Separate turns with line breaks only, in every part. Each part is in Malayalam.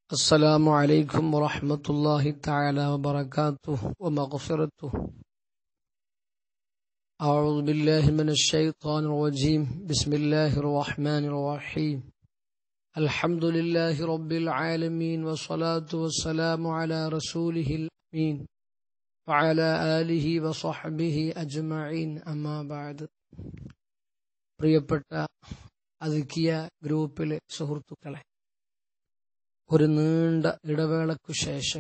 السلام عليكم ورحمة الله تعالى وبركاته ومغفرته أعوذ بالله من الشيطان الرجيم بسم الله الرحمن الرحيم الحمد لله رب العالمين والصلاة والسلام على رسوله الأمين وعلى آله وصحبه أجمعين أما بعد പ്രിയപ്പെട്ട അതുക്കിയ ഗ്രൂപ്പിലെ സുഹൃത്തുക്കളെ ഒരു നീണ്ട ഇടവേളക്കു ശേഷം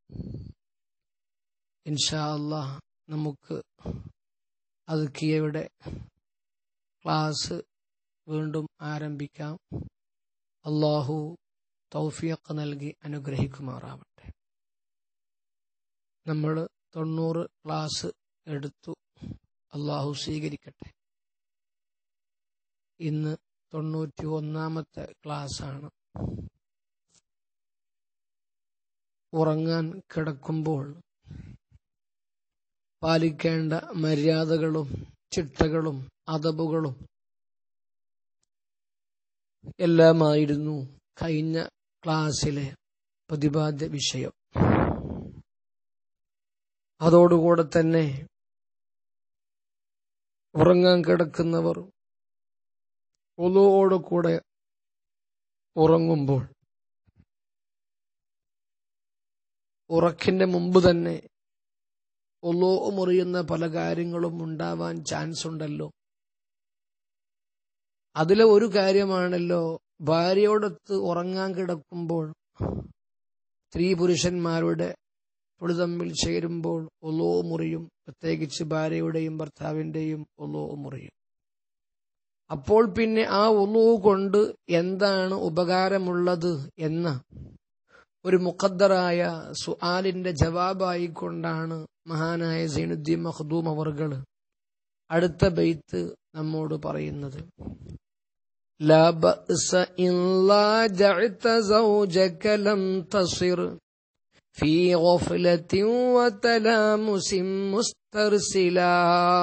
ഇൻഷാ അള്ളാഹ് നമുക്ക് അതുക്കിയയുടെ ക്ലാസ് വീണ്ടും ആരംഭിക്കാം അള്ളാഹു തൗഫിയക്ക് നൽകി അനുഗ്രഹിക്കുമാറാവട്ടെ നമ്മൾ തൊണ്ണൂറ് ക്ലാസ് എടുത്തു അള്ളാഹു സ്വീകരിക്കട്ടെ ഇന്ന് തൊണ്ണൂറ്റി ഒന്നാമത്തെ ക്ലാസ്സാണ് ഉറങ്ങാൻ കിടക്കുമ്പോൾ പാലിക്കേണ്ട മര്യാദകളും ചിട്ടകളും അതബുകളും എല്ലാമായിരുന്നു കഴിഞ്ഞ ക്ലാസ്സിലെ പ്രതിപാദ്യ വിഷയം അതോടുകൂടെ തന്നെ ഉറങ്ങാൻ കിടക്കുന്നവർ ഒലോടുകൂടെ ഉറങ്ങുമ്പോൾ ഉറക്കിന്റെ മുമ്പ് തന്നെ ഒലോ മുറിയുന്ന പല കാര്യങ്ങളും ഉണ്ടാവാൻ ചാൻസ് ഉണ്ടല്ലോ അതിലെ ഒരു കാര്യമാണല്ലോ ഭാര്യയോടൊത്ത് ഉറങ്ങാൻ കിടക്കുമ്പോൾ സ്ത്രീ പുരുഷന്മാരുടെ തൊളി തമ്മിൽ ചേരുമ്പോൾ ഒലോ മുറിയും പ്രത്യേകിച്ച് ഭാര്യയുടെയും ഭർത്താവിന്റെയും ഒലോ മുറിയും അപ്പോൾ പിന്നെ ആ ഒലോ കൊണ്ട് എന്താണ് ഉപകാരമുള്ളത് എന്ന ഒരു മുഖദ്ദറായ സുആലിന്റെ ജവാബായിക്കൊണ്ടാണ് മഹാനായ സൈനുദ്ദീൻ മഖ്ദൂം അവർകൾ അടുത്ത ബെയ്ത്ത് നമ്മോട് പറയുന്നത് لا بأس إن لاجعت زوجك لم تصر في غفلة وتلامس مسترسلا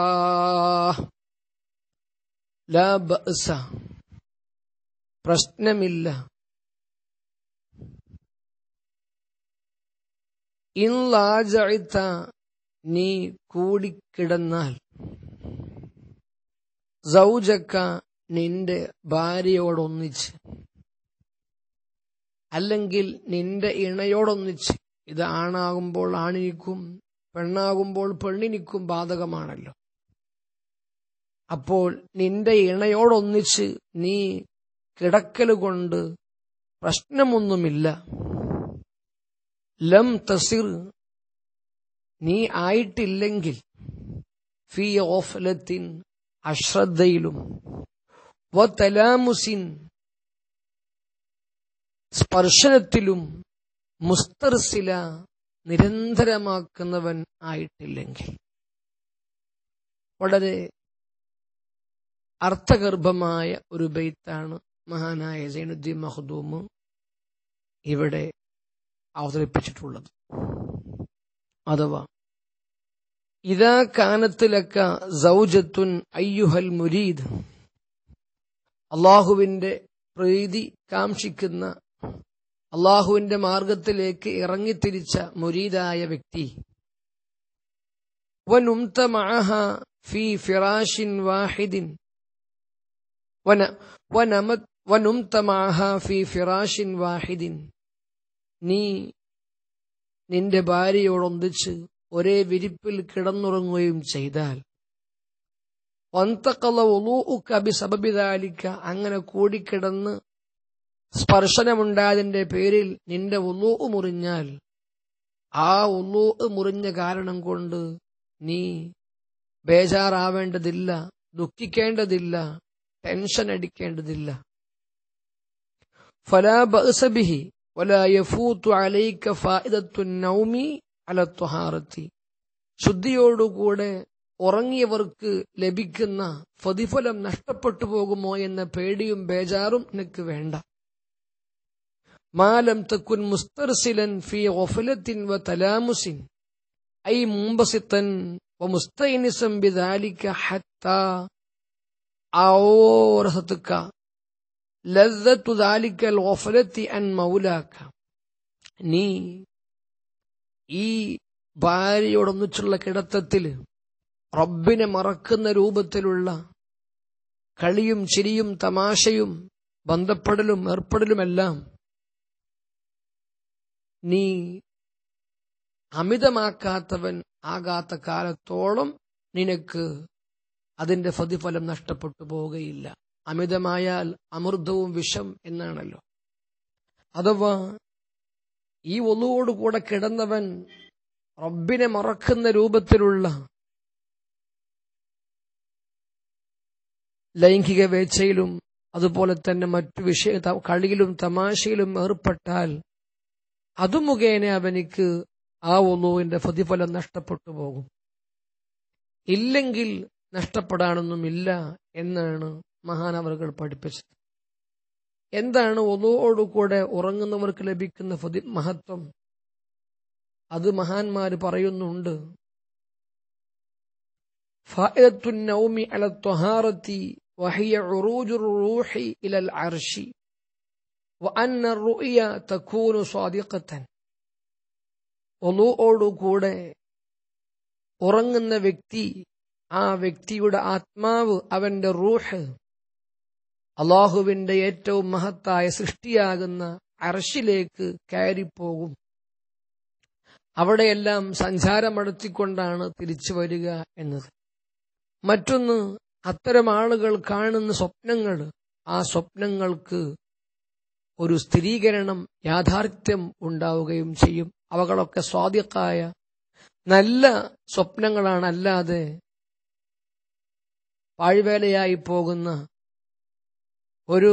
لا بأس പ്രശ്നമില്ല ഇൻ ലാജഅത്ത നീ കൂടിക്കിടന്നാൽ സൗജക്ക നിന്റെ ഭാര്യയോടൊന്നിച്ച് അല്ലെങ്കിൽ നിന്റെ ഇണയോടൊന്നിച്ച് ഇത് ആണാകുമ്പോൾ ആണിനിക്കും പെണ്ണാകുമ്പോൾ പെണ്ണിനിക്കും ബാധകമാണല്ലോ അപ്പോൾ നിന്റെ ഇണയോടൊന്നിച്ച് നീ കിടക്കൽ കൊണ്ട് പ്രശ്നമൊന്നുമില്ല ലം തസിർ നീ ആയിട്ടില്ലെങ്കിൽ ഫി ഓഫലത്തിൻ അശ്രദ്ധയിലും വലാമുസിൻ സ്പർശനത്തിലും മുസ്തർസില നിരന്തരമാക്കുന്നവൻ ആയിട്ടില്ലെങ്കിൽ വളരെ അർത്ഥഗർഭമായ ഒരു ബെയ്ത്താണ് മഹാനായ സൈനുദ്ദീൻ മഹദൂം ഇവിടെ അവതരിപ്പിച്ചിട്ടുള്ളത് അഥവാ ഇതാ കാനത്തിലക്ക സൗജത്തുൻ അയ്യുഹൽ മുരീദ് അള്ളാഹുവിന്റെ പ്രീതി കാക്ഷിക്കുന്ന അള്ളാഹുവിന്റെ മാർഗത്തിലേക്ക് ഇറങ്ങിത്തിരിച്ച മുരീദായ വ്യക്തി വനുംത മഅഹ ഫി ഫിറാഷിൻ വാഹിദിൻ വന വനമത് വനുംത മഅഹ ഫി ഫിറാഷിൻ വാഹിദിൻ നീ നിന്റെ ഭാര്യയോടൊന്നിച്ച് ഒരേ വിരിപ്പിൽ കിടന്നുറങ്ങുകയും ചെയ്താൽ സബബിദാലിക്ക അങ്ങനെ കൂടിക്കിടന്ന് സ്പർശനമുണ്ടായതിന്റെ പേരിൽ നിന്റെ ഉലൂ മുറിഞ്ഞാൽ ആ ഉലൂ മുറിഞ്ഞ കാരണം കൊണ്ട് നീ ബേജാറാവേണ്ടതില്ല ദുഃഖിക്കേണ്ടതില്ല ടെൻഷൻ അടിക്കേണ്ടതില്ല ഫലാ ബഅസബിഹി ولا يفوت عليك فائدة النوم على الطهارة ശുദ്ധിയോടുകൂടെ ഉറങ്ങിയവർക്ക് ലഭിക്കുന്ന പ്രതിഫലം നഷ്ടപ്പെട്ടു പോകുമോ എന്ന പേടിയും ബേജാറും നിനക്ക് വേണ്ട മാലം തക്കുൻ മുസ്തർസിലൻ ഫി ഒഫലത്തിൻ വ തലാമുസിൻ ഐ മുമ്പസിത്തൻ വ മുസ്തൈനിസം ബിദാലിക ഹത്ത ഔറഹത്തുക ലذة ذلك الغفلة عن مولاك നീ ഈ ഭാര്യയോടൊന്നിച്ചുള്ള കിടത്തത്തില് റബ്ബിനെ മറക്കുന്ന രൂപത്തിലുള്ള കളിയും ചിരിയും തമാശയും ബന്ധപ്പെടലും ഏർപ്പെടലുമെല്ലാം നീ അമിതമാക്കാത്തവൻ ആകാത്ത കാലത്തോളം നിനക്ക് അതിന്റെ പ്രതിഫലം നഷ്ടപ്പെട്ടു പോവുകയില്ല അമിതമായാൽ അമൃതവും വിഷം എന്നാണല്ലോ അഥവാ ഈ ഒന്നുകൂടെ കിടന്നവൻ റബ്ബിനെ മറക്കുന്ന രൂപത്തിലുള്ള ലൈംഗിക വേച്ഛയിലും അതുപോലെ തന്നെ മറ്റു വിഷയ കളിയിലും തമാശയിലും ഏർപ്പെട്ടാൽ അതു മുഖേന അവനിക്ക് ആ ഒന്നുവിന്റെ പ്രതിഫലം നഷ്ടപ്പെട്ടു പോകും ഇല്ലെങ്കിൽ നഷ്ടപ്പെടാനൊന്നുമില്ല എന്നാണ് മഹാനവറുകൾ പഠിപ്പിച്ചത് എന്താണ് ഒന്നുവോടുകൂടെ ഉറങ്ങുന്നവർക്ക് ലഭിക്കുന്ന പ്രതി മഹത്വം അത് മഹാന്മാര് പറയുന്നുണ്ട് فائدة النوم على الطهارة وهي عروج الروح إلى العرش وأن الرؤيا تكون صادقة ഒന്നുവോടുകൂടെ ഉറങ്ങുന്ന വ്യക്തി ആ വ്യക്തിയുടെ ആത്മാവ് അവന്റെ റൂഹ് അള്ളാഹുവിന്റെ ഏറ്റവും മഹത്തായ സൃഷ്ടിയാകുന്ന അർഷിലേക്ക് കയറിപ്പോകും അവിടെയെല്ലാം സഞ്ചാരമടത്തിക്കൊണ്ടാണ് തിരിച്ചു വരിക എന്നത് മറ്റൊന്ന് അത്തരം ആളുകൾ കാണുന്ന സ്വപ്നങ്ങൾ ആ സ്വപ്നങ്ങൾക്ക് ഒരു സ്ഥിരീകരണം യാഥാർത്ഥ്യം ഉണ്ടാവുകയും ചെയ്യും അവകളൊക്കെ സ്വാദിക്കായ നല്ല സ്വപ്നങ്ങളാണ് അല്ലാതെ പാഴ്വേലയായി പോകുന്ന ഒരു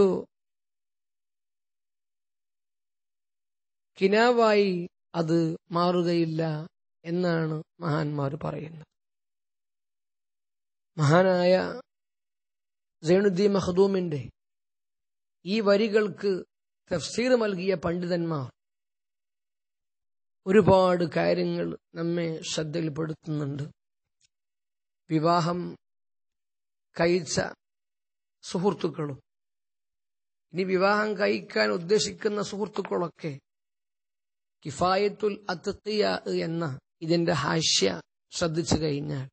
കിനാവായി അത് മാറുകയില്ല എന്നാണ് മഹാന്മാർ പറയുന്നത് മഹാനായ സൈനുദ്ദീൻ മഹദൂമിന്റെ ഈ വരികൾക്ക് തഫ്സീർ നൽകിയ പണ്ഡിതന്മാർ ഒരുപാട് കാര്യങ്ങൾ നമ്മെ ശ്രദ്ധയിൽപ്പെടുത്തുന്നുണ്ട് വിവാഹം കഴിച്ച സുഹൃത്തുക്കളും ഇനി വിവാഹം കഴിക്കാൻ ഉദ്ദേശിക്കുന്ന സുഹൃത്തുക്കളൊക്കെ കിഫായത്തുൽ അത്തഖിയ എന്ന ഇതിന്റെ ഹാഷ്യ ശ്രദ്ധിച്ചു കഴിഞ്ഞാൽ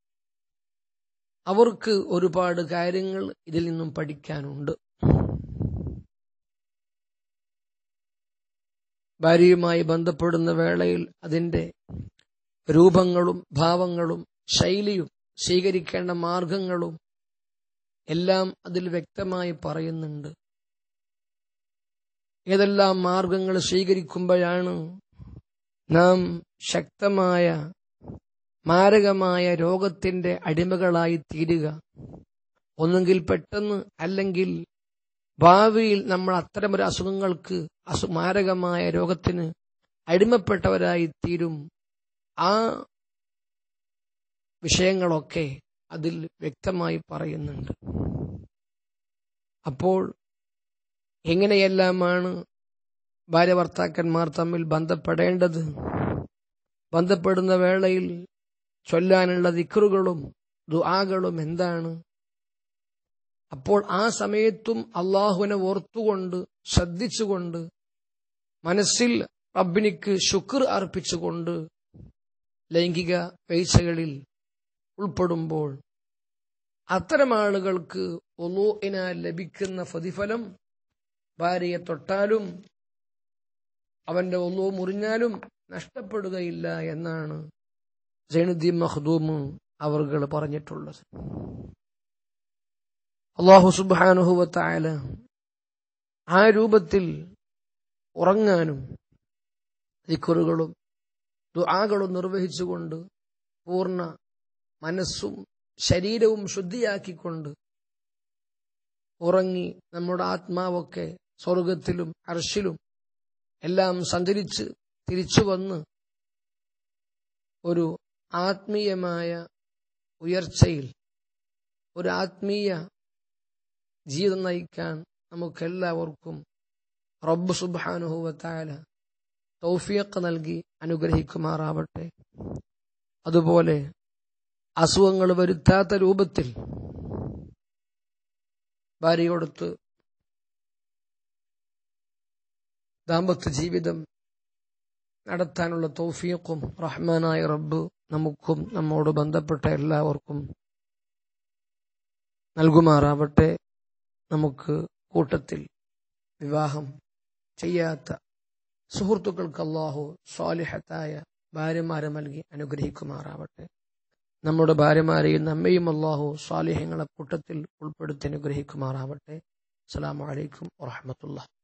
അവർക്ക് ഒരുപാട് കാര്യങ്ങൾ ഇതിൽ നിന്നും പഠിക്കാനുണ്ട് ഭാര്യയുമായി ബന്ധപ്പെടുന്ന വേളയിൽ അതിന്റെ രൂപങ്ങളും ഭാവങ്ങളും ശൈലിയും സ്വീകരിക്കേണ്ട മാർഗങ്ങളും എല്ലാം അതിൽ വ്യക്തമായി പറയുന്നുണ്ട് ഏതെല്ലാം മാർഗങ്ങൾ സ്വീകരിക്കുമ്പോഴാണ് നാം ശക്തമായ മാരകമായ രോഗത്തിന്റെ അടിമകളായി തീരുക ഒന്നുകിൽ പെട്ടെന്ന് അല്ലെങ്കിൽ ഭാവിയിൽ നമ്മൾ അത്തരമൊരു അസുഖങ്ങൾക്ക് അസു മാരകമായ രോഗത്തിന് അടിമപ്പെട്ടവരായി തീരും ആ വിഷയങ്ങളൊക്കെ അതിൽ വ്യക്തമായി പറയുന്നുണ്ട് അപ്പോൾ എങ്ങനെയെല്ലാമാണ് ഭാര്യ ഭർത്താക്കന്മാർ തമ്മിൽ ബന്ധപ്പെടേണ്ടത് ബന്ധപ്പെടുന്ന വേളയിൽ ചൊല്ലാനുള്ള ദിക്റുകളും ദുആകളും എന്താണ് അപ്പോൾ ആ സമയത്തും അള്ളാഹുവിനെ ഓർത്തുകൊണ്ട് ശ്രദ്ധിച്ചുകൊണ്ട് മനസ്സിൽ റബ്ബിനിക്ക് ശുക്ർ അർപ്പിച്ചുകൊണ്ട് ലൈംഗിക വീഴ്ചകളിൽ ഉൾപ്പെടുമ്പോൾ അത്തരം ആളുകൾക്ക് ഒലൂഇനാൽ ലഭിക്കുന്ന പ്രതിഫലം ഭാര്യയെ തൊട്ടാലും അവന്റെ ഒലൂ മുറിഞ്ഞാലും നഷ്ടപ്പെടുകയില്ല എന്നാണ് സൈനുദ്ദീൻ മഖ്ദൂം അവർ പറഞ്ഞിട്ടുള്ളത് അള്ളാഹു സുബാനുഹുവത്തായ ആ രൂപത്തിൽ ഉറങ്ങാനും ദിക്കുറുകളും ദുആകളും നിർവഹിച്ചുകൊണ്ട് പൂർണ്ണ മനസ്സും ശരീരവും ശുദ്ധിയാക്കിക്കൊണ്ട് ഉറങ്ങി നമ്മുടെ ആത്മാവൊക്കെ സ്വർഗത്തിലും അർഷിലും എല്ലാം സഞ്ചരിച്ച് തിരിച്ചു വന്ന് ഒരു ആത്മീയമായ ഉയർച്ചയിൽ ഒരു ആത്മീയ ജീവിതം നയിക്കാൻ നമുക്കെല്ലാവർക്കും റബ്ബ് സുബാനുഭവത്തായ തൗഫിയക്ക് നൽകി അനുഗ്രഹിക്കുമാറാവട്ടെ അതുപോലെ അസുഖങ്ങൾ വരുത്താത്ത രൂപത്തിൽ ഭാര്യയോടൊത്ത് ദാമ്പത്യ ജീവിതം നടത്താനുള്ള തൗഫീഖും റഹ്മാനായ റബ്ബ് നമുക്കും നമ്മോട് ബന്ധപ്പെട്ട എല്ലാവർക്കും നൽകുമാറാവട്ടെ നമുക്ക് കൂട്ടത്തിൽ വിവാഹം ചെയ്യാത്ത സുഹൃത്തുക്കൾക്ക് അള്ളാഹു സ്വാലിഹത്തായ ഭാര്യമാരെ നൽകി അനുഗ്രഹിക്കുമാറാവട്ടെ നമ്മുടെ ഭാര്യമാരെയും നമ്മയും അള്ളാഹു സ്വാലിഹ്യങ്ങളെ കൂട്ടത്തിൽ ഉൾപ്പെടുത്തി അനുഗ്രഹിക്കുമാറാവട്ടെ അസ്സലാമു അലൈക്കും വറഹമത്തുള്ള